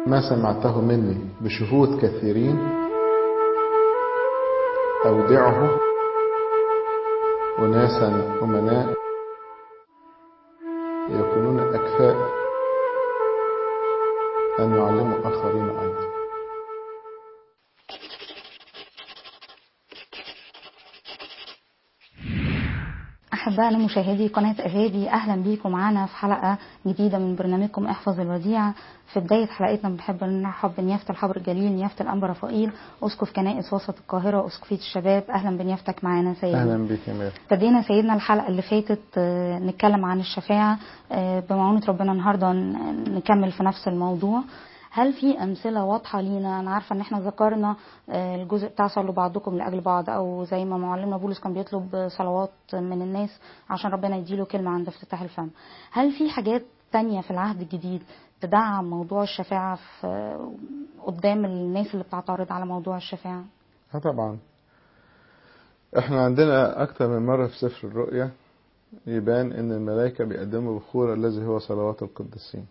ما سمعته مني بشهود كثيرين أودعه أناسا أمناء يكونون أكفاء أن يعلموا آخرين أيضا أحبائنا مشاهدي قناة أهادي أهلا بيكم معانا في حلقة جديدة من برنامجكم احفظ الوديعة في بداية حلقتنا بنحب نرحب بنيافة الحبر الجليل نيافة الأنبا رفائيل أسقف كنائس وسط القاهرة أسقفية الشباب أهلا بنيافتك معانا سيدنا أهلا بك يا مير بدينا سيدنا الحلقة اللي فاتت آه، نتكلم عن الشفاعة آه، بمعونة ربنا النهاردة ن- نكمل في نفس الموضوع هل في أمثلة واضحة لينا أنا عارفة إن إحنا ذكرنا آه، الجزء بتاع صلوا بعضكم لأجل بعض أو زي ما معلمنا بولس كان بيطلب صلوات من الناس عشان ربنا يديله كلمة عند افتتاح الفم هل في حاجات تانية في العهد الجديد تدعم موضوع الشفاعة في قدام الناس اللي بتعترض على موضوع الشفاعة اه طبعا احنا عندنا اكتر من مرة في سفر الرؤيا يبان ان الملائكة بيقدموا بخور الذي هو صلوات القديسين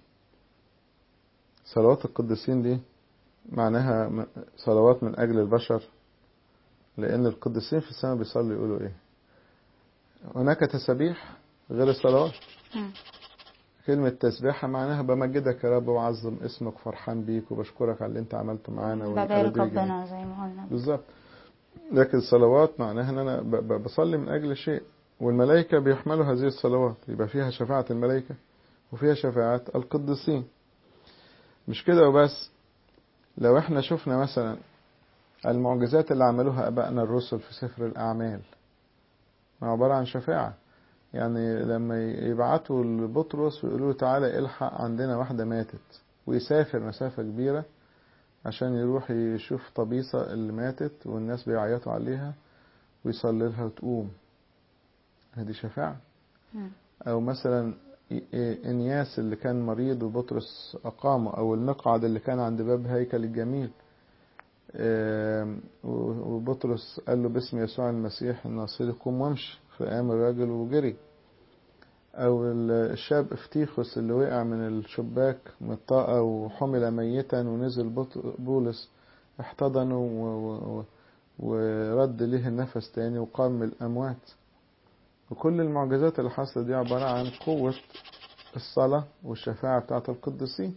صلوات القديسين دي معناها م- صلوات من اجل البشر لان القديسين في السماء بيصلوا يقولوا ايه هناك تسابيح غير الصلوات مم. كلمة تسبيحة معناها بمجدك يا رب وأعظم اسمك فرحان بيك وبشكرك على اللي أنت عملته معانا ببارك والأبدية الجميلة. ربنا زي ما قلنا بالظبط لكن الصلوات معناها ان انا ب- ب- بصلي من اجل شيء والملائكه بيحملوا هذه الصلوات يبقى فيها شفاعه الملائكه وفيها شفاعه القديسين مش كده وبس لو احنا شفنا مثلا المعجزات اللي عملوها ابائنا الرسل في سفر الاعمال ما عباره عن شفاعه يعني لما يبعتوا لبطرس ويقولوا له تعالى الحق عندنا واحده ماتت ويسافر مسافه كبيره عشان يروح يشوف طبيسة اللي ماتت والناس بيعيطوا عليها ويصلي لها وتقوم هذه شفاعة مم. أو مثلا إ- إ- إنياس اللي كان مريض وبطرس أقامه أو المقعد اللي كان عند باب هيكل الجميل آم، و- وبطرس قال له باسم يسوع المسيح الناصري قم وامشي فقام الراجل وجري أو ال- الشاب افتيخوس اللي وقع من الشباك من الطاقة وحمل ميتا ونزل بط- بولس احتضنه و- و- ورد ليه النفس تاني وقام من الأموات وكل المعجزات اللي حصلت دي عبارة عن قوة الصلاة والشفاعة بتاعة القديسين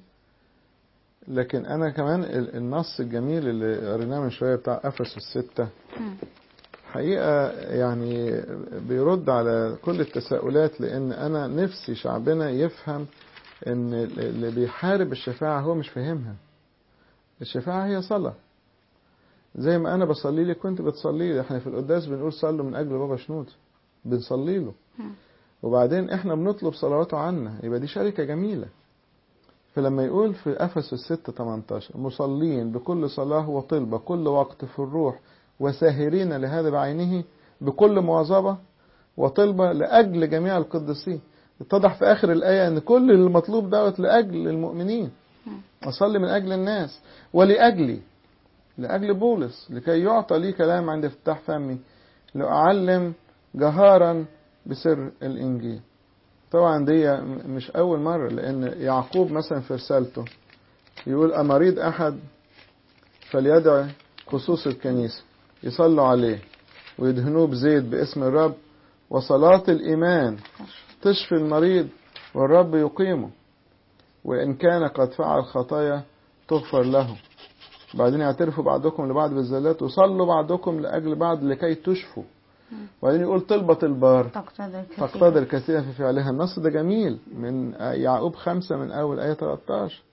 لكن أنا كمان ال- النص الجميل اللي قريناه من شوية بتاع أفسس الستة مم. حقيقة يعني بيرد على كل التساؤلات لأن أنا نفسي شعبنا يفهم إن اللي بيحارب الشفاعة هو مش فاهمها الشفاعة هي صلاة زي ما أنا بصلي لك وأنت بتصلي لي إحنا في القداس بنقول صلوا من أجل بابا شنود بنصلي له مم. وبعدين إحنا بنطلب صلواته عنا يبقى دي شركة جميلة فلما يقول في أفسس 6 18 مصلين بكل صلاة وطلبة كل وقت في الروح وساهرين لهذا بعينه بكل مواظبة وطلبة لأجل جميع القديسين اتضح في آخر الآية أن كل المطلوب دوت لأجل المؤمنين أصلي من أجل الناس ولأجلي لأجل بولس لكي يعطى لي كلام عند افتتاح فمي لأعلم جهارا بسر الإنجيل طبعا دي مش أول مرة لأن يعقوب مثلا في رسالته يقول أمريض أحد فليدعي خصوص الكنيسة يصلوا عليه ويدهنوه بزيت باسم الرب وصلاة الإيمان تشفي المريض والرب يقيمه وإن كان قد فعل خطايا تغفر له بعدين يعترفوا بعضكم لبعض بالزلات وصلوا بعضكم لأجل بعض لكي تشفوا وبعدين يقول طلبة البار تقتدر كثيرا تقتدر كثيرا في فعلها النص ده جميل من يعقوب خمسة من أول آية 13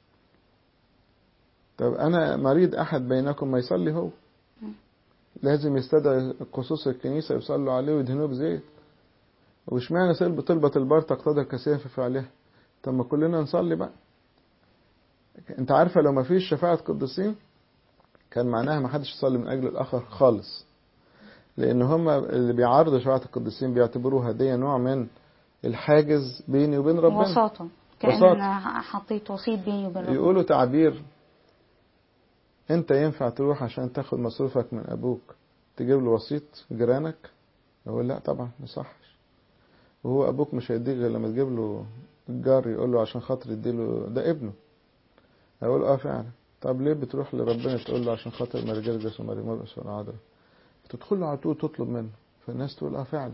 طب أنا مريض أحد بينكم ما يصلي هو لازم يستدعي قصوص الكنيسة يصلوا عليه ويدهنوه بزيت واشمعنى سلب طلبة البار تقتدر كثيرا في فعلها طب ما كلنا نصلي بقى انت عارفة لو ما فيش شفاعة قديسين كان معناها ما حدش يصلي من أجل الآخر خالص لأن هم اللي بيعارضوا شفاعة القديسين بيعتبروها دي نوع من الحاجز بيني وبين ربنا وساطة كأن وساطة. حطيت وسيط بيني وبين ربنا يقولوا تعبير انت ينفع تروح عشان تاخد مصروفك من ابوك تجيب له وسيط جيرانك يقول لا طبعا ما يصحش وهو ابوك مش هيديك غير لما تجيب له الجار يقول له عشان خاطر يديله ده ابنه هيقول اه فعلا طب ليه بتروح لربنا تقول له عشان خاطر ماري جرجس وماري مرقس والعذراء تدخل له على طول تطلب منه فالناس تقول اه فعلا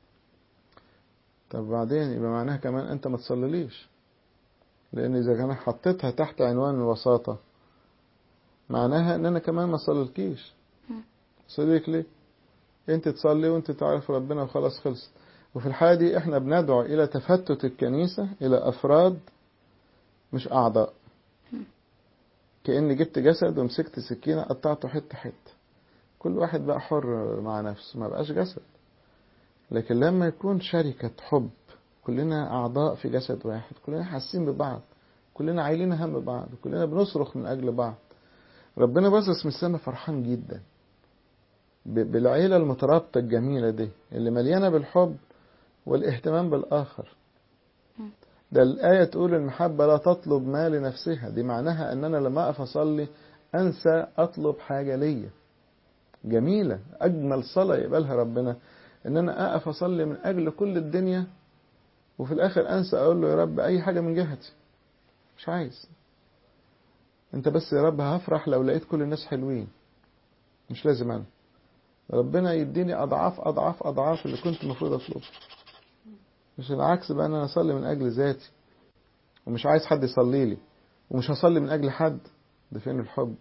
طب بعدين يبقى معناها كمان انت ما تصليليش لان اذا كان حطيتها تحت عنوان الوساطة معناها ان انا كمان ما صليلكيش صليك ليه انت تصلي وانت تعرف ربنا وخلاص خلص وفي الحالة دي احنا بندعو الى تفتت الكنيسة الى افراد مش اعضاء كأني جبت جسد ومسكت سكينة قطعته حتة حتة كل واحد بقى حر مع نفسه ما بقاش جسد لكن لما يكون شركة حب كلنا أعضاء في جسد واحد كلنا حاسين ببعض كلنا عايلين هم بعض كلنا بنصرخ من أجل بعض ربنا باصص من السماء فرحان جدا بالعيلة المترابطة الجميلة دي اللي مليانة بالحب والاهتمام بالآخر ده الآية تقول المحبة لا تطلب ما لنفسها دي معناها أن أنا لما أقف أصلي أنسى أطلب حاجة ليا جميلة أجمل صلاة يقبلها ربنا إن أنا أقف أصلي من أجل كل الدنيا وفي الآخر أنسى أقول له يا رب أي حاجة من جهتي مش عايز أنت بس يا رب هفرح لو لقيت كل الناس حلوين مش لازم أنا ربنا يديني أضعاف أضعاف أضعاف اللي كنت المفروض أطلبه مش العكس بقى أنا أصلي من أجل ذاتي ومش عايز حد يصلي لي ومش هصلي من أجل حد ده فين الحب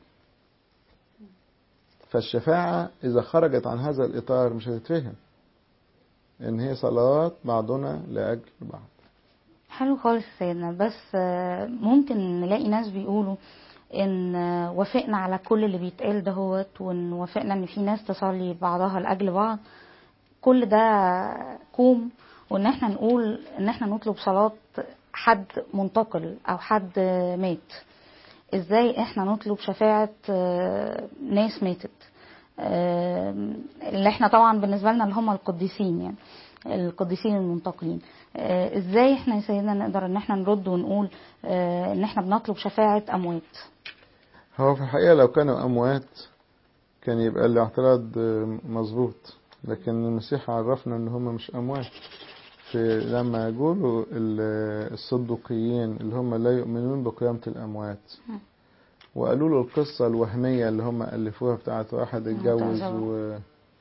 فالشفاعة إذا خرجت عن هذا الإطار مش هتتفهم إن هي صلوات بعضنا لأجل بعض حلو خالص سيدنا بس ممكن نلاقي ناس بيقولوا ان وافقنا على كل اللي بيتقال دهوت وان وافقنا ان في ناس تصلي بعضها لاجل بعض كل ده كوم وان احنا نقول ان احنا نطلب صلاة حد منتقل او حد مات ازاي احنا نطلب شفاعة ناس ماتت اللي احنا طبعا بالنسبة لنا اللي هم القديسين يعني القديسين المنتقلين ازاي احنا يا سيدنا نقدر ان احنا نرد ونقول ان احنا بنطلب شفاعة اموات هو في الحقيقة لو كانوا اموات كان يبقى الاعتراض مظبوط لكن المسيح عرفنا ان هم مش اموات في لما يقولوا الصدوقيين اللي هم لا يؤمنون بقيامة الأموات وقالوا له القصة الوهمية اللي هم ألفوها بتاعت واحد اتجوز و...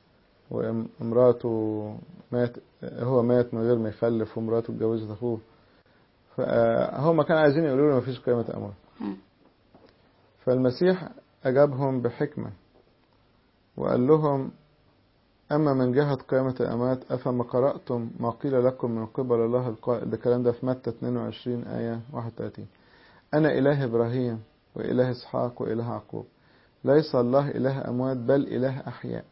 وامراته مات هو مات من غير ما يخلف ومراته اتجوزت أخوه فهم كانوا عايزين يقولوا له مفيش قيامة أموات فالمسيح أجابهم بحكمة وقال لهم أما من جهة قيامة الأموات أفما قرأتم ما قيل لكم من قبل الله القائل ده الكلام ده في متى 22 آية 31 أنا إله إبراهيم وإله إسحاق وإله يعقوب ليس الله إله أموات بل إله أحياء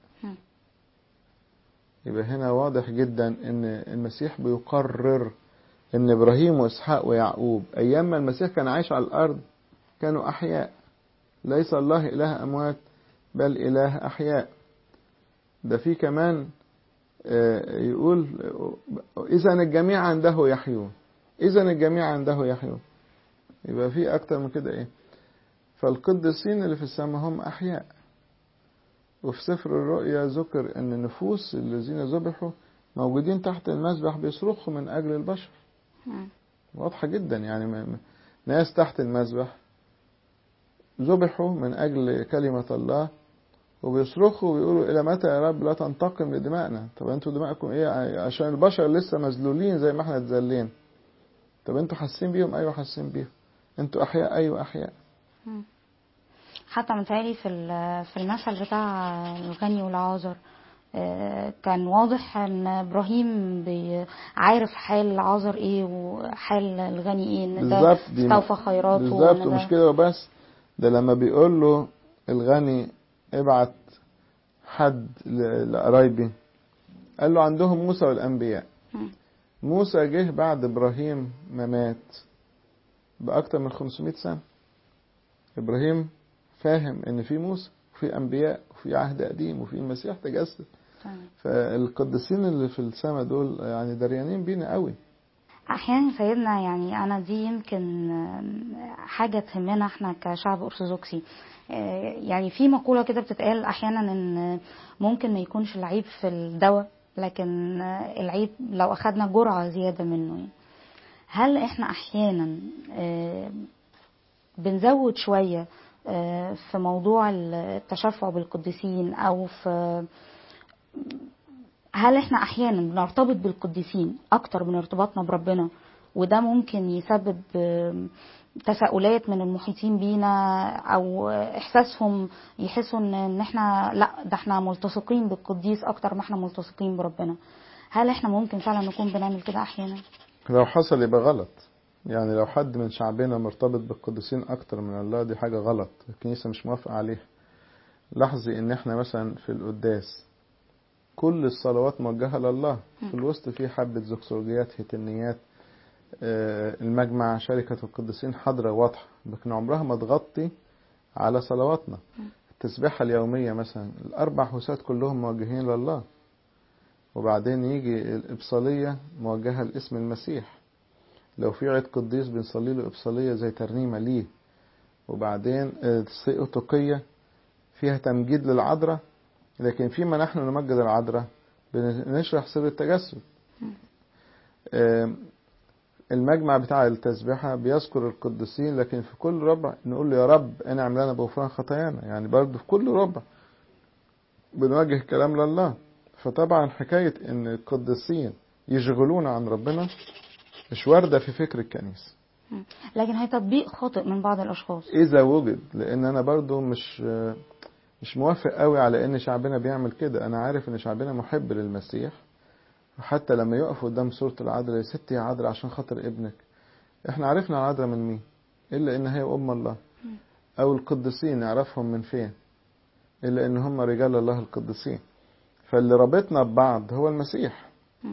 يبقى هنا واضح جدا أن المسيح بيقرر أن إبراهيم وإسحاق ويعقوب أيام ما المسيح كان عايش على الأرض كانوا أحياء ليس الله إله أموات بل إله أحياء ده في كمان يقول إذا الجميع عنده يحيون إذا الجميع عنده يحيون يبقى في أكتر من كده إيه فالقديسين اللي في السماء هم أحياء وفي سفر الرؤيا ذكر أن النفوس الذين ذبحوا موجودين تحت المسبح بيصرخوا من أجل البشر واضحة جدا يعني ناس تحت المسبح ذبحوا من أجل كلمة الله وبيصرخوا ويقولوا إلى متى يا رب لا تنتقم لدمائنا طب أنتوا دماءكم إيه عشان البشر لسه مذلولين زي ما احنا اتذلين طب أنتوا حاسين بيهم أيوة حاسين بيهم أنتوا أحياء أيوة أحياء حتى متهيألي في في المثل بتاع الغني والعازر كان واضح ان ابراهيم عارف حال العازر ايه وحال الغني ايه ان ده استوفى خيراته بالظبط ومش كده وبس ده لما بيقول له الغني ابعت حد لقرايبي قال له عندهم موسى والانبياء موسى جه بعد ابراهيم ما مات باكتر من 500 سنه ابراهيم فاهم ان في موسى وفي انبياء وفي عهد قديم وفي المسيح تجسد فالقديسين اللي في السماء دول يعني دريانين بينا قوي احيانا سيدنا يعني انا دي يمكن حاجه تهمنا احنا كشعب ارثوذكسي يعني في مقوله كده بتتقال احيانا ان ممكن ما يكونش العيب في الدواء لكن العيب لو اخدنا جرعه زياده منه يعني. هل احنا احيانا بنزود شويه آه، في موضوع التشفع بالقديسين او في هل احنا احيانا بنرتبط بالقديسين اكتر من ارتباطنا بربنا وده ممكن يسبب آم، تساؤلات من المحيطين بينا او احساسهم يحسوا ان ان احنا لا ده احنا ملتصقين بالقديس اكتر ما احنا ملتصقين بربنا هل احنا ممكن فعلا نكون بنعمل كده احيانا لو حصل يبقى غلط يعني لو حد من شعبنا مرتبط بالقديسين اكتر من الله دي حاجة غلط الكنيسة مش موافقة عليها لاحظي ان احنا مثلا في القداس كل الصلوات موجهة لله في الوسط في حبة زكسورجيات هتنيات آه، المجمع شركة القديسين حاضرة واضحة لكن عمرها ما تغطي على صلواتنا التسبيحة اليومية مثلا الأربع حسات كلهم موجهين لله وبعدين يجي الإبصالية موجهة لاسم المسيح لو في عيد قديس بنصلي له إبصالية زي ترنيمة ليه وبعدين السيئوتوقية فيها تمجيد للعذراء لكن فيما نحن نمجد العذراء بنشرح سر التجسد آم، المجمع بتاع التسبيحة بيذكر القديسين لكن في كل ربع نقول له يا رب انعم لنا بغفران خطايانا يعني برضه في كل ربع بنوجه كلام لله فطبعا حكاية ان القديسين يشغلونا عن ربنا مش واردة في فكر الكنيسة مم. لكن هي تطبيق خاطئ من بعض الاشخاص إذا وجد لأن أنا برضو مش مش موافق قوي على إن شعبنا بيعمل كده أنا عارف إن شعبنا محب للمسيح وحتى لما يقف قدام صورة العذراء يا ستي يا عذراء عشان خاطر ابنك إحنا عرفنا العذراء من مين إلا إن هي أم الله أو القديسين نعرفهم من فين إلا إن هم رجال الله القديسين فاللي رابطنا ببعض هو المسيح مم.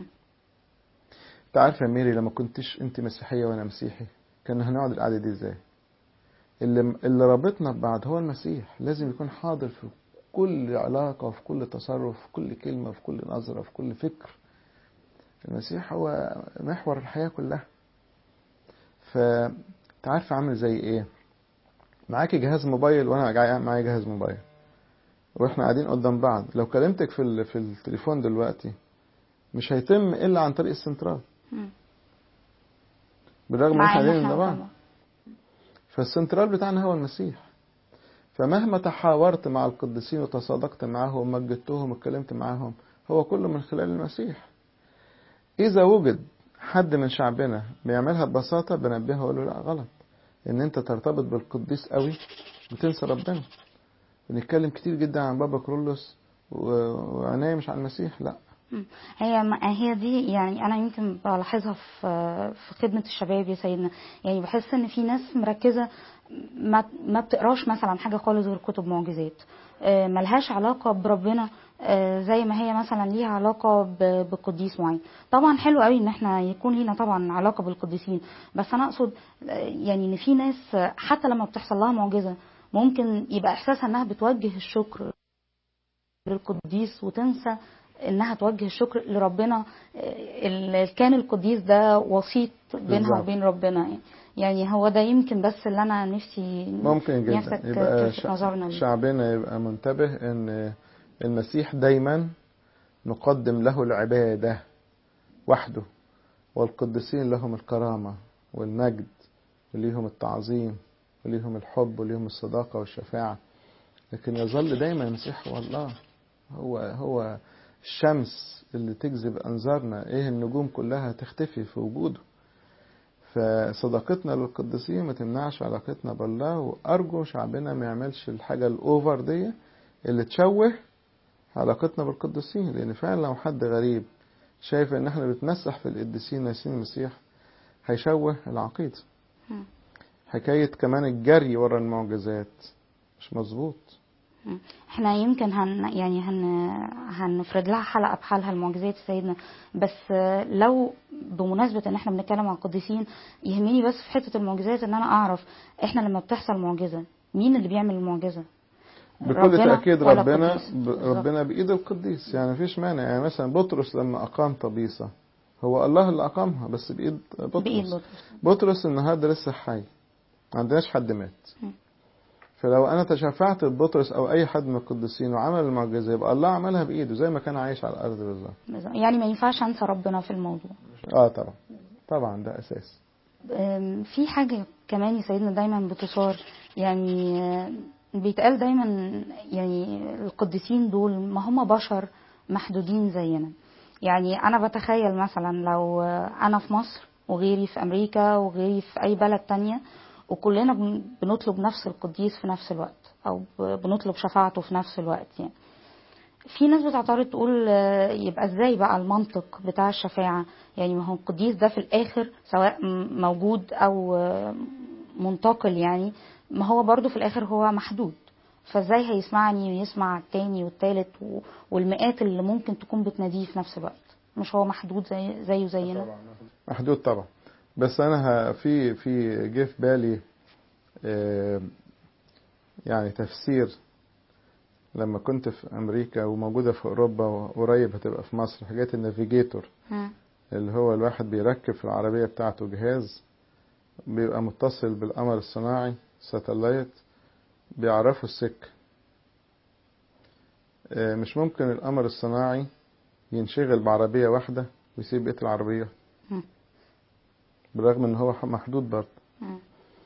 انت عارفه يا ميري لما كنتش انت مسيحيه وانا مسيحي كان هنقعد القعده دي ازاي اللي اللي رابطنا ببعض هو المسيح لازم يكون حاضر في كل علاقه وفي كل تصرف في كل كلمه في كل نظره في كل فكر المسيح هو محور الحياه كلها فانت عارفه عامل زي ايه معاكي جهاز موبايل وانا جاي معايا جهاز موبايل واحنا قاعدين قدام بعض لو كلمتك في ال- في التليفون دلوقتي مش هيتم الا عن طريق السنترال مم. بالرغم ان مع احنا إن قاعدين إحنا قدام بعض قدام بعض. فالسنترال بتاعنا هو المسيح فمهما تحاورت مع القديسين وتصادقت معاهم ومجدتهم واتكلمت معاهم هو كله من خلال المسيح إذا وجد حد من شعبنا بيعملها ببساطة بنبهه وأقول له لا غلط إن أنت ترتبط بالقديس قوي وتنسى ربنا بنتكلم كتير جدا عن بابا كرولوس و- وعناية مش على المسيح لا مم. هي هي دي يعني انا يمكن بلاحظها في في خدمه الشباب يا سيدنا يعني بحس ان في ناس مركزه ما ما بتقراش مثلا حاجه خالص غير كتب معجزات آه، ملهاش علاقه بربنا آه، زي ما هي مثلا ليها علاقه ب- بقديس معين طبعا حلو قوي ان احنا يكون لينا طبعا علاقه بالقديسين بس انا اقصد آه، يعني ان في ناس آه، حتى لما بتحصل لها معجزه ممكن يبقى احساسها انها بتوجه الشكر للقديس وتنسى انها توجه الشكر لربنا اللي كان القديس ده وسيط بينها بالظبط. وبين ربنا يعني. يعني هو ده يمكن بس اللي انا نفسي ممكن جدا نفسك يبقى تلفت نظرنا ليه. شعبنا يبقى منتبه ان المسيح دايما نقدم له العبادة وحده والقديسين لهم الكرامة والمجد وليهم التعظيم وليهم الحب وليهم الصداقة والشفاعة لكن يظل دايما المسيح هو الله هو هو الشمس اللي تجذب أنظارنا إيه النجوم كلها تختفي في وجوده فصداقتنا للقديسين ما تمنعش علاقتنا بالله وأرجو شعبنا ما يعملش الحاجة الأوفر دي اللي تشوه علاقتنا بالقديسين لأن فعلا لو حد غريب شايف إن إحنا بنتمسح في القديسين ناسين المسيح هيشوه العقيدة مم. حكاية كمان الجري ورا المعجزات مش مظبوط مم. احنا يمكن هن يعني هن هنفرد لها حلقه بحالها المعجزات سيدنا بس لو بمناسبه ان احنا بنتكلم عن القديسين يهمني بس في حته المعجزات ان انا اعرف احنا لما بتحصل معجزه مين اللي بيعمل المعجزه بكل ربنا تأكيد ولا ربنا القديس؟ ب- بالظبط. ربنا بإيد القديس يعني مفيش مانع يعني مثلا بطرس لما أقام طبيسة هو الله اللي أقامها بس بإيد بطرس بايد بطرس بطرس النهارده لسه حي ما عندناش حد مات مم. فلو انا تشفعت ببطرس او اي حد من القديسين وعمل المعجزه يبقى الله عملها بايده زي ما كان عايش على الارض بالظبط بالظبط. يعني ما ينفعش انسى ربنا في الموضوع اه طبعا طبعا ده اساس أم، في حاجة كمان يا سيدنا دايما بتصار يعني آه، بيتقال دايما يعني القديسين دول ما هم بشر محدودين زينا يعني أنا بتخيل مثلا لو آه، أنا في مصر وغيري في أمريكا وغيري في أي بلد تانية وكلنا بن- بنطلب نفس القديس في نفس الوقت أو ب- بنطلب شفاعته في نفس الوقت يعني في ناس بتعترض تقول آه، يبقى ازاي بقى المنطق بتاع الشفاعة يعني ما هو القديس ده في الآخر سواء م- موجود أو آه، منتقل يعني ما هو برضو في الآخر هو محدود فازاي هيسمعني ويسمع التاني والتالت و- والمئات اللي ممكن تكون بتناديه في نفس الوقت مش هو محدود زي زيه زينا محدود طبعا بس انا ه- في في جه في بالي آه، يعني تفسير لما كنت في امريكا وموجوده في اوروبا وقريب هتبقى في مصر حاجات النافيجيتور مم. اللي هو الواحد بيركب في العربيه بتاعته جهاز بيبقى متصل بالقمر الصناعي ساتلايت بيعرفوا السكه آه، مش ممكن القمر الصناعي ينشغل بعربيه واحده ويسيب بقيه العربيه مم. بالرغم ان هو محدود برضه مم.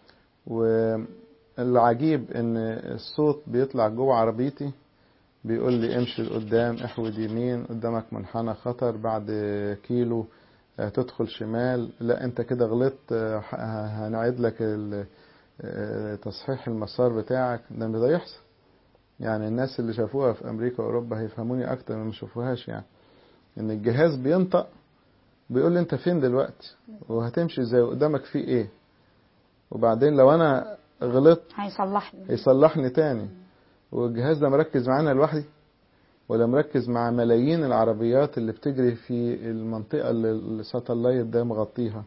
والعجيب ان الصوت بيطلع جوه عربيتي بيقول لي امشي لقدام احود يمين قدامك منحنى خطر بعد كيلو آه، تدخل شمال لا انت كده غلطت آه، ه- هنعيد لك ال- آه، تصحيح المسار بتاعك ده ده يحصل يعني الناس اللي شافوها في امريكا واوروبا هيفهموني اكتر من ما شافوهاش يعني ان الجهاز بينطق بيقول لي انت فين دلوقتي وهتمشي ازاي وقدامك في ايه وبعدين لو انا غلطت هيصلحني هيصلحني تاني والجهاز ده مركز معانا لوحدي ولا مركز مع ملايين العربيات اللي بتجري في المنطقة اللي الساتلايت ده مغطيها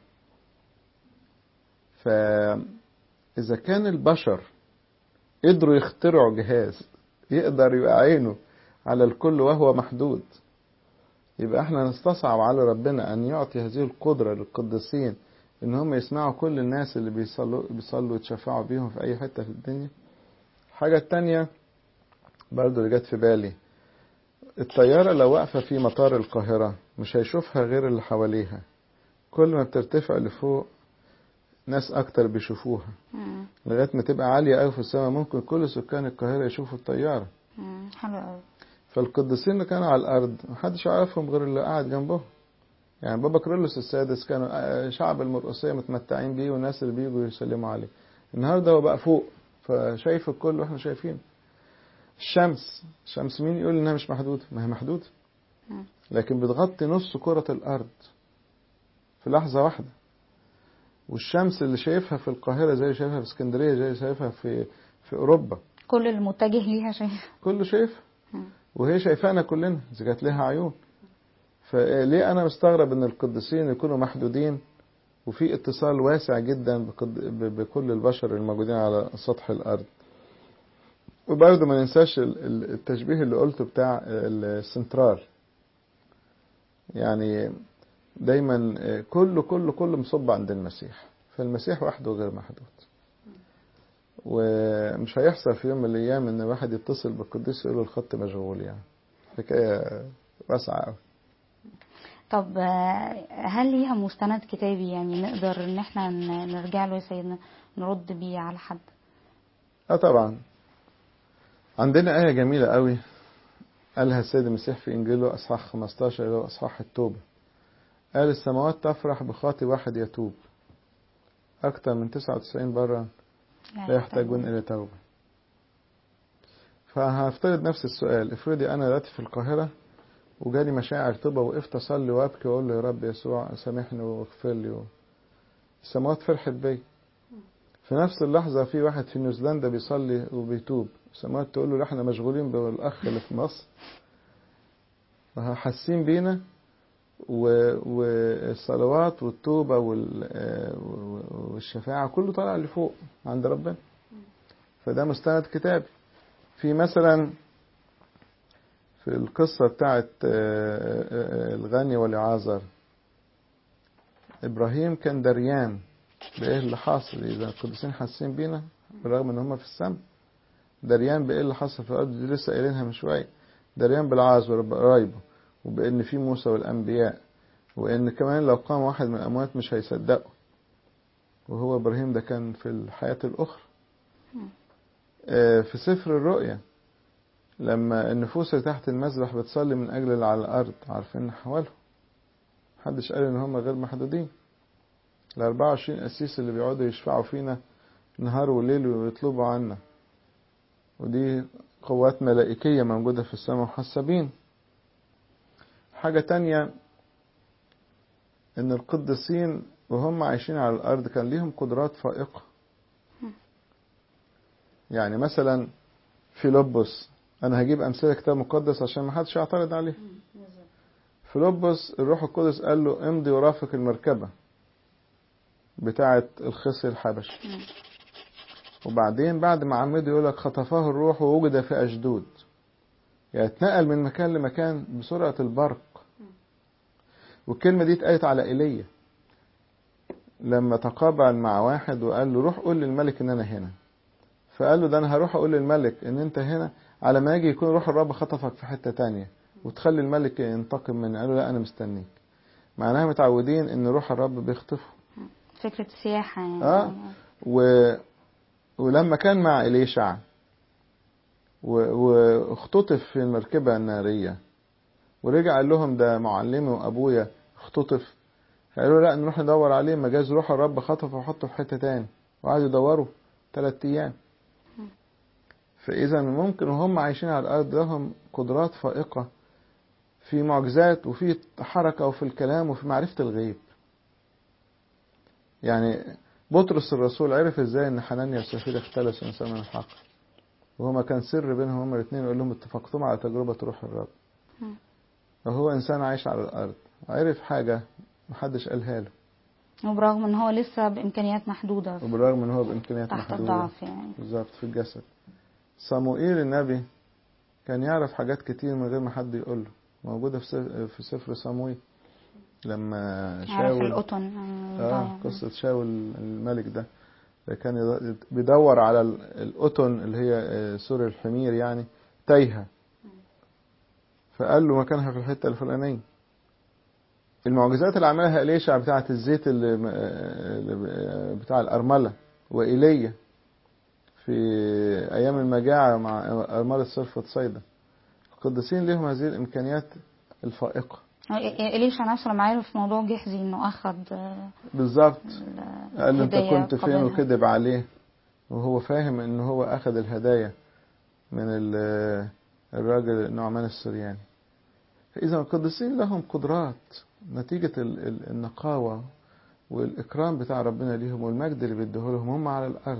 فإذا كان البشر قدروا يخترعوا جهاز يقدر يبقى عينه على الكل وهو محدود يبقى احنا نستصعب على ربنا ان يعطي هذه القدرة للقديسين ان هم يسمعوا كل الناس اللي بيصلوا بيصلوا يتشفعوا بيهم في اي حتة في الدنيا الحاجة التانية برضو اللي جت في بالي الطيارة لو واقفة في مطار القاهرة مش هيشوفها غير اللي حواليها كل ما بترتفع لفوق ناس أكتر بيشوفوها مم. لغاية ما تبقى عالية أوي في السماء ممكن كل سكان القاهرة يشوفوا الطيارة مم. حلو قوي فالقديسين اللي كانوا على الأرض محدش يعرفهم غير اللي قاعد جنبهم يعني بابا كرولوس السادس كانوا آه، شعب المرقسية متمتعين بيه والناس اللي بيجوا يسلموا عليه النهاردة هو بقى فوق فشايف الكل واحنا شايفينه الشمس الشمس مين يقول انها مش محدودة ما هي محدودة مم. لكن بتغطي نص كرة الأرض في لحظة واحدة والشمس اللي شايفها في القاهرة زي اللي شايفها في اسكندرية زي اللي شايفها في في أوروبا كل المتجه ليها شايف كله شايفها مم. وهي شايفانا كلنا إذا كانت لها عيون فليه أنا مستغرب إن القديسين يكونوا محدودين وفي اتصال واسع جدا بقد- ب- بكل البشر الموجودين على سطح الأرض وبرضه ما ننساش ال- ال- التشبيه اللي قلته بتاع السنترال يعني دايما كله كله كله مصب عند المسيح فالمسيح وحده غير محدود ومش هيحصل في يوم من الايام ان واحد يتصل بالقديس يقول له الخط مشغول يعني حكايه واسعه قوي طب آه، هل ليها مستند كتابي يعني نقدر ان احنا ن- نرجع له يا سيدنا نرد بيه على حد اه طبعا عندنا آية جميلة قوي قالها السيد المسيح في إنجيله أصحاح 15 اللي هو أصحاح التوبة قال السماوات تفرح بخاطي واحد يتوب أكثر من 99 برا لا يحتاجون إلى توبة فهفترض نفس السؤال افرضي أنا دلوقتي في القاهرة وجالي مشاعر توبة وقفت أصلي وأبكي وأقول له يا رب يسوع سامحني واغفر لي السماوات فرحت بيا في نفس اللحظة في واحد في نيوزيلندا بيصلي وبيتوب السماوات تقول له احنا مشغولين بالأخ اللي في مصر حاسين بينا و- والصلوات والتوبة وال- آه، والشفاعة كله طالع لفوق عند ربنا فده مستند كتابي في مثلا في القصة بتاعت آه، آه، الغني والعازر إبراهيم كان دريان بإيه اللي حاصل إذا القديسين حاسين بينا بالرغم إن هم في السماء دريان بإيه اللي حصل في الأرض دي لسه قايلينها من شوية دريان بالعازر وبقرايبه وبإن في موسى والأنبياء وإن كمان لو قام واحد من الأموات مش هيصدقوا وهو إبراهيم ده كان في الحياة الأخرى مم. آه، في سفر الرؤيا لما النفوس اللي تحت المذبح بتصلي من أجل اللي على الأرض عارفين حوالهم محدش قال إن هم غير محدودين ال 24 قسيس اللي بيقعدوا يشفعوا فينا نهار وليل ويطلبوا عنا ودي قوات ملائكية موجودة في السماء محسبين حاجة تانية إن القديسين وهم عايشين على الأرض كان ليهم قدرات فائقة يعني مثلا فيلبس أنا هجيب أمثلة كتاب مقدس عشان ما حدش يعترض عليه فيلبس الروح القدس قال له امضي ورافق المركبة بتاعة الخصي الحبشي وبعدين بعد ما عمده يقول لك خطفه الروح ووجد في أشدود يعني اتنقل من مكان لمكان بسرعة البرق والكلمة دي اتقالت على إيليا لما تقابل مع واحد وقال له روح قول للملك ان انا هنا فقال له ده انا هروح اقول للملك ان انت هنا على ما يجي يكون روح الرب خطفك في حتة تانية وتخلي الملك ينتقم مني قال له لا انا مستنيك معناها متعودين ان روح الرب بيخطفه فكرة السياحة يعني اه و... ولما كان مع إليشع و... واختطف في المركبة النارية ورجع قال لهم ده معلمي وأبويا اختطف قالوا لا نروح ندور عليه ما جاز روح الرب خطفه وحطه في حتة تاني وقعدوا يدوروا ثلاث أيام فإذا ممكن وهم عايشين على الأرض لهم قدرات فائقة في معجزات وفي حركة وفي الكلام وفي معرفة الغيب يعني بطرس الرسول عرف ازاي ان حنانيا وسفيرة اختلسوا انسان من الحق وهما كان سر بينهم هما الاثنين يقول لهم اتفقتم على تجربة روح الرب مم. وهو انسان عايش على الارض عرف حاجة محدش قالها له وبرغم ان هو لسه بامكانيات محدودة وبالرغم ان هو بامكانيات تحت محدودة الضعف يعني بالظبط في الجسد صموئيل النبي كان يعرف حاجات كتير من غير ما حد يقول له موجودة في سف- في سفر صموئيل لما عارف شاول القطن اه ضايع. قصة شاول الملك ده ده كان يد- بيدور على ال- القطن اللي هي آه، سور الحمير يعني تايهة فقال له مكانها في الحتة الفلانية المعجزات اللي عملها إليشع بتاعة الزيت اللي م- آه، اللي ب- بتاع الأرملة وإيليا في أيام المجاعة مع أرملة صرفة صيدا القديسين لهم هذه الإمكانيات الفائقة إليشا نفسه لما عرف موضوع جحزي انه اخذ آه، بالظبط ال- قال له انت الهدية كنت فين قبلها. وكذب عليه وهو فاهم ان هو اخذ الهدايا من ال- الراجل النعمان السرياني فاذا القديسين لهم قدرات نتيجة ال- ال- النقاوة والاكرام بتاع ربنا ليهم والمجد اللي بيديه لهم هم على الارض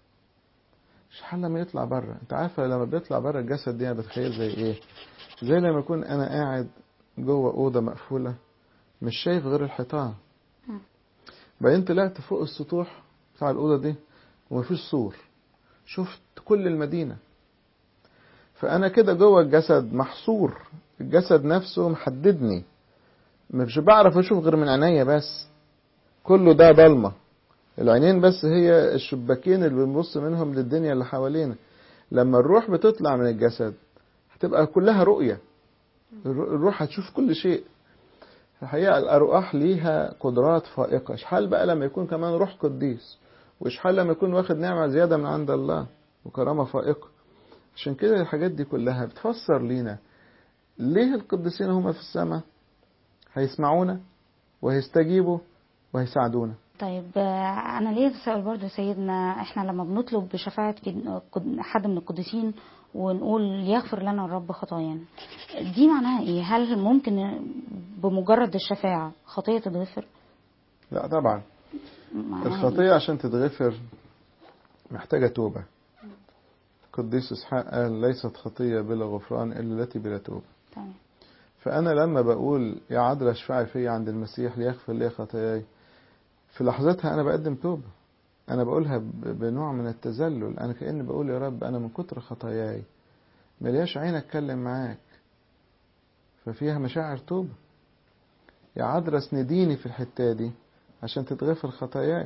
شحال لما يطلع بره انت عارفه لما بيطلع بره الجسد دي انا بتخيل زي ايه زي لما يكون انا قاعد جوه اوضه مقفوله مش شايف غير الحيطان مم. بعدين طلعت فوق السطوح بتاع الأوضة دي ومفيش سور شفت كل المدينة فأنا كده جوه الجسد محصور الجسد نفسه محددني مش بعرف أشوف غير من عينيا بس كله ده ضلمة العينين بس هي الشباكين اللي بنبص منهم للدنيا اللي حوالينا لما الروح بتطلع من الجسد هتبقى كلها رؤية الر- الروح هتشوف كل شيء الحقيقة الأرواح ليها قدرات فائقة إشحال بقى لما يكون كمان روح قديس وإشحال لما يكون واخد نعمة زيادة من عند الله وكرامة فائقة عشان كده الحاجات دي كلها بتفسر لينا ليه القديسين هم في السماء هيسمعونا وهيستجيبوا وهيساعدونا طيب آه، انا ليه بسأل برضه يا سيدنا احنا لما بنطلب بشفاعة كد- قد- حد من القديسين ونقول يغفر لنا الرب خطايانا دي معناها ايه هل ممكن بمجرد الشفاعة خطية تتغفر لا طبعا معناها إيه؟ الخطية عشان تتغفر محتاجة توبة قديس إسحاق قال ليست خطية بلا غفران إلا التي بلا توبة تمام فأنا لما بقول يا عذراء اشفعي فيا عند المسيح ليغفر لي خطاياي في لحظتها أنا بقدم توبة أنا بقولها ب- بنوع من التذلل أنا كأني بقول يا رب أنا من كتر خطاياي ملياش عين أتكلم معاك ففيها مشاعر توبة يا عذراء اسنديني في الحتة دي عشان تتغفر خطاياي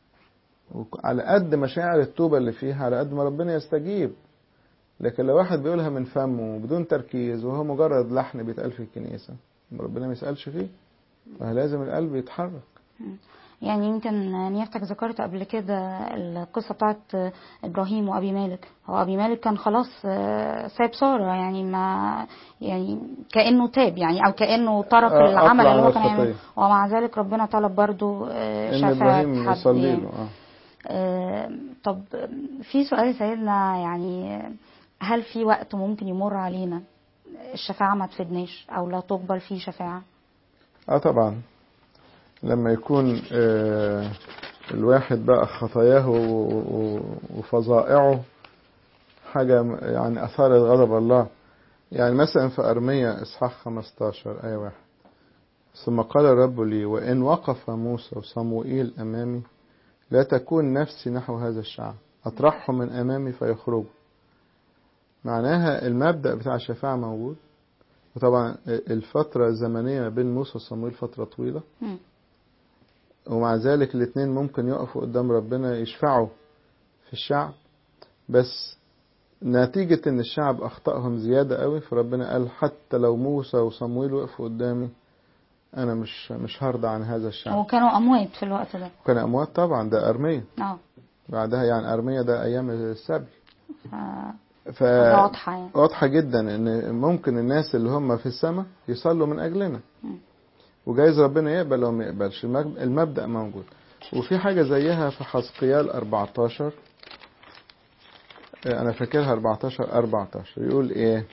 وعلى قد مشاعر التوبة اللي فيها على قد ما ربنا يستجيب لكن لو واحد بيقولها من فمه بدون تركيز وهو مجرد لحن بيتقال في الكنيسة ربنا ما يسألش فيه فلازم القلب يتحرك يعني يمكن نيافتك ذكرت قبل كده القصة بتاعت إبراهيم وأبي مالك هو أبي مالك كان خلاص آه، ساب سارة يعني ما يعني كأنه تاب يعني أو كأنه ترك آه، العمل أطلع اللي من هو كان يعمله الخطية. ومع ذلك ربنا طلب برضو آه، ان شفاعة ابراهيم حد يصلي يعني. له اه آه، طب في سؤال سيدنا يعني هل في وقت ممكن يمر علينا الشفاعة ما تفيدناش أو لا تقبل فيه شفاعة اه طبعا لما يكون آه الواحد بقى خطاياه و- و- وفظائعه حاجة م- يعني أثارت غضب الله يعني مثلا في أرمية إصحاح 15 آية واحد ثم قال الرب لي وإن وقف موسى وصموئيل أمامي لا تكون نفسي نحو هذا الشعب أطرحهم من أمامي فيخرجوا معناها المبدأ بتاع الشفاعة موجود وطبعا الفترة الزمنية ما بين موسى وصموئيل فترة طويلة مم. ومع ذلك الاثنين ممكن يقفوا قدام ربنا يشفعوا في الشعب بس نتيجة ان الشعب اخطأهم زيادة قوي فربنا قال حتى لو موسى وصمويل وقفوا قدامي انا مش مش هرضى عن هذا الشعب وكانوا أموات في الوقت ده كان اموات طبعا ده ارمية اه بعدها يعني ارمية ده ايام السبي ف- ف واضحة يعني واضحة جدا ان ممكن الناس اللي هم في السماء يصلوا من اجلنا مم. وجايز ربنا يقبل او ما يقبلش المج- المبدأ موجود وفي حاجة زيها في حزقيال 14 آه، انا فاكرها 14 14 يقول ايه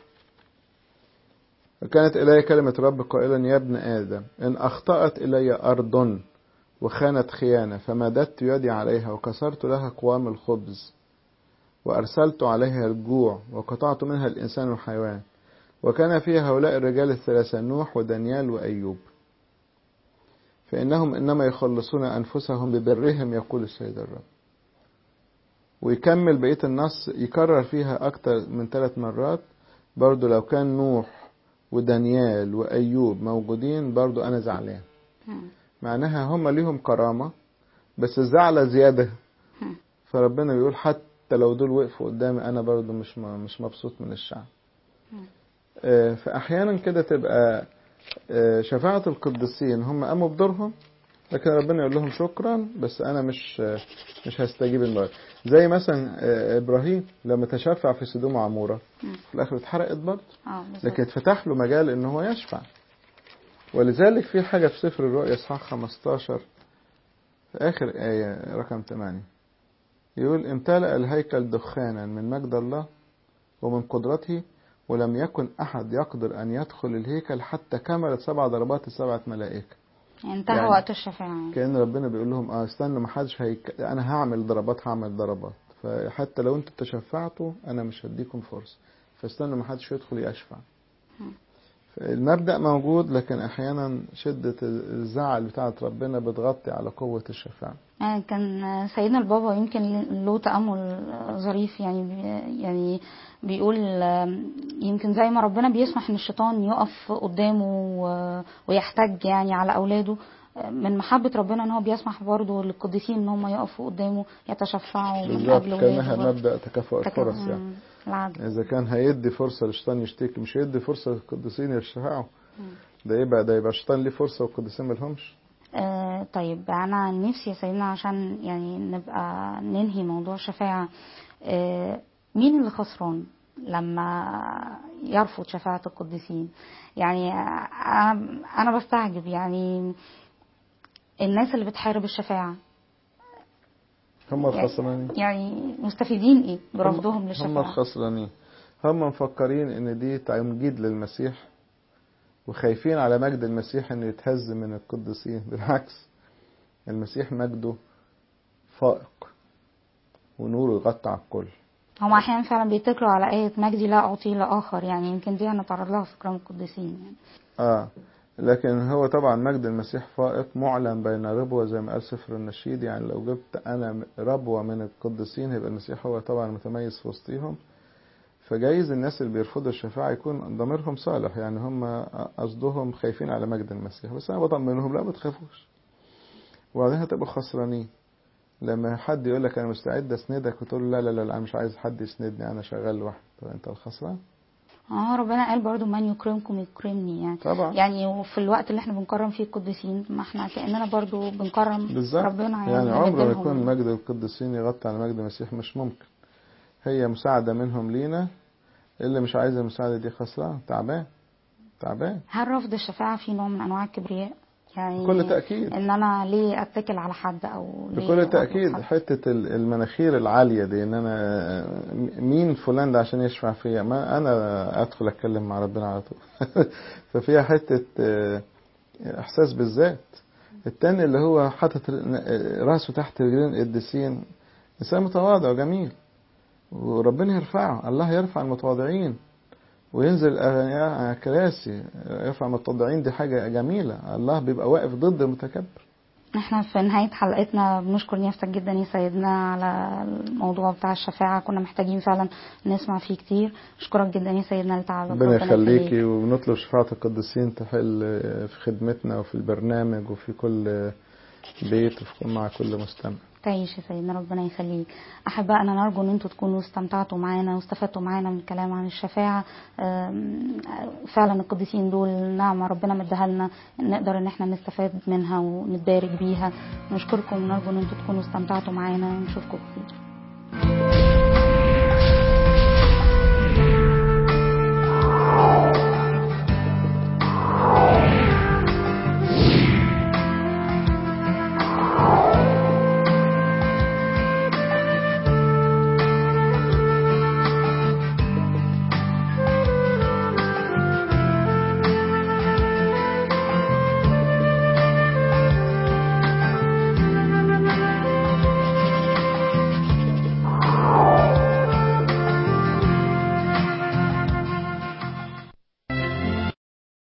كانت إلي كلمة رب قائلا يا ابن آدم إن أخطأت إلي أرض وخانت خيانة فمددت يدي عليها وكسرت لها قوام الخبز وأرسلت عليها الجوع وقطعت منها الإنسان والحيوان وكان فيها هؤلاء الرجال الثلاثة نوح ودانيال وأيوب فإنهم إنما يخلصون أنفسهم ببرهم يقول السيد الرب ويكمل بقية النص يكرر فيها أكتر من ثلاث مرات برضو لو كان نوح ودانيال وأيوب موجودين برضو أنا زعلان مم. معناها هم ليهم كرامة بس الزعلة زيادة مم. فربنا بيقول حتى لو دول وقفوا قدامي أنا برضو مش م- مش مبسوط من الشعب مم. آه، فأحيانا كده تبقى آه، شفاعة القديسين هم قاموا بدورهم لكن ربنا يقول لهم شكرا بس أنا مش آه، مش هستجيب المرة زي مثلا آه، إبراهيم لما تشفع في سدوم وعمورة مم. في الآخر اتحرقت برضه اه بالظبط. لكن اتفتح له مجال ان هو يشفع ولذلك في حاجة في سفر الرؤيا اصحاح 15 في آخر آية رقم 8 يقول امتلأ الهيكل دخانا من مجد الله ومن قدرته ولم يكن أحد يقدر أن يدخل الهيكل حتى كملت سبع ضربات السبعة ملائكة انتهى يعني- وقت الشفاعة يعني. كأن ربنا بيقول لهم اه استنوا ما حدش هيك... أنا هعمل ضربات هعمل ضربات فحتى لو أنتوا تشفعتوا أنا مش هديكم فرصة فاستنوا ما حدش يدخل يشفع مم. المبدأ موجود لكن أحيانا شدة الزعل بتاعت ربنا بتغطي على قوة الشفاعة يعني كان سيدنا البابا يمكن له تأمل ظريف يعني بي- يعني بيقول يمكن زي ما ربنا بيسمح ان الشيطان يقف قدامه و- ويحتج يعني على اولاده من محبة ربنا ان هو بيسمح برضه للقديسين ان هم يقفوا قدامه يتشفعوا من بالظبط اجل كأنها اولاده مبدأ تكافؤ تك- الفرص يعني مم، العدل إذا كان هيدي فرصة للشيطان يشتكي مش هيدي فرصة للقديسين يشفعوا مم. ده يبقى ده يبقى الشيطان ليه فرصة والقديسين ملهمش آه طيب انا نفسي يا سيدنا عشان يعني نبقى ننهي موضوع الشفاعة آه مين اللي خسران لما يرفض شفاعة القديسين يعني انا انا بستعجب يعني الناس اللي بتحارب الشفاعة هم الخسرانين يعني مستفيدين ايه برفضهم هم للشفاعة الخسرانين هم مفكرين ان دي تمجيد للمسيح وخايفين على مجد المسيح انه يتهز من القديسين بالعكس المسيح مجده فائق ونوره يغطي على الكل هم احيانا فعلا بيتكلوا على آية مجدي لا اعطيه لاخر يعني يمكن دي هنتعرض لها في كلام القديسين يعني اه لكن هو طبعا مجد المسيح فائق معلن بين ربوة زي ما قال سفر النشيد يعني لو جبت انا ربوة من القديسين هيبقى المسيح هو طبعا متميز في وسطيهم فجايز الناس اللي بيرفضوا الشفاعة يكون ضميرهم صالح يعني هم قصدهم خايفين على مجد المسيح بس انا بطمنهم لا ما تخافوش وبعدين هتبقوا خسرانين لما حد يقول لك انا مستعد اسندك وتقول له لا لا لا لا انا مش عايز حد يسندني انا شغال لوحدي طب انت الخسران اه ربنا قال برضو من يكرمكم يكرمني يعني طبعا يعني وفي الوقت اللي احنا بنكرم فيه القديسين ما احنا كاننا برضو بنكرم بالظبط ربنا يعني, يعني عمره ما بنديلهم. يكون مجد القديسين يغطي على مجد المسيح مش ممكن هي مساعدة منهم لينا اللي مش عايز المساعدة دي خسران تعبان تعبان هل رفض الشفاعة في نوع من انواع الكبرياء يعني بكل تأكيد ان انا ليه اتكل على حد او ليه بكل أطلب تأكيد حد؟ حتة ال- المناخير العالية دي ان انا مين فلان ده عشان يشفع فيا ما انا ادخل اتكلم مع ربنا على طول ففيها حتة آه، احساس بالذات التاني اللي هو حاطط راسه تحت رجلين القديسين انسان متواضع وجميل وربنا يرفعه الله يرفع المتواضعين وينزل الأغنياء على كراسي يرفع المتواضعين دي حاجة جميلة الله بيبقى واقف ضد المتكبر احنا في نهاية حلقتنا بنشكر نيافتك جدا يا سيدنا على الموضوع بتاع الشفاعة كنا محتاجين فعلا نسمع فيه كتير اشكرك جدا يا سيدنا لتعبك ربنا يخليكي ونطلب شفاعة القديسين تحل في خدمتنا وفي البرنامج وفي كل بيت وفي مع كل مستمع تعيش يا سيدنا ربنا يخليك احبائنا نرجو ان انتوا تكونوا استمتعتوا معانا واستفدتوا معانا من الكلام عن الشفاعه أم، فعلا القديسين دول نعمه ربنا مديها لنا نقدر ان احنا نستفاد منها ونتبارك بيها نشكركم ونرجو ان انتوا تكونوا استمتعتوا معانا ونشوفكم كتير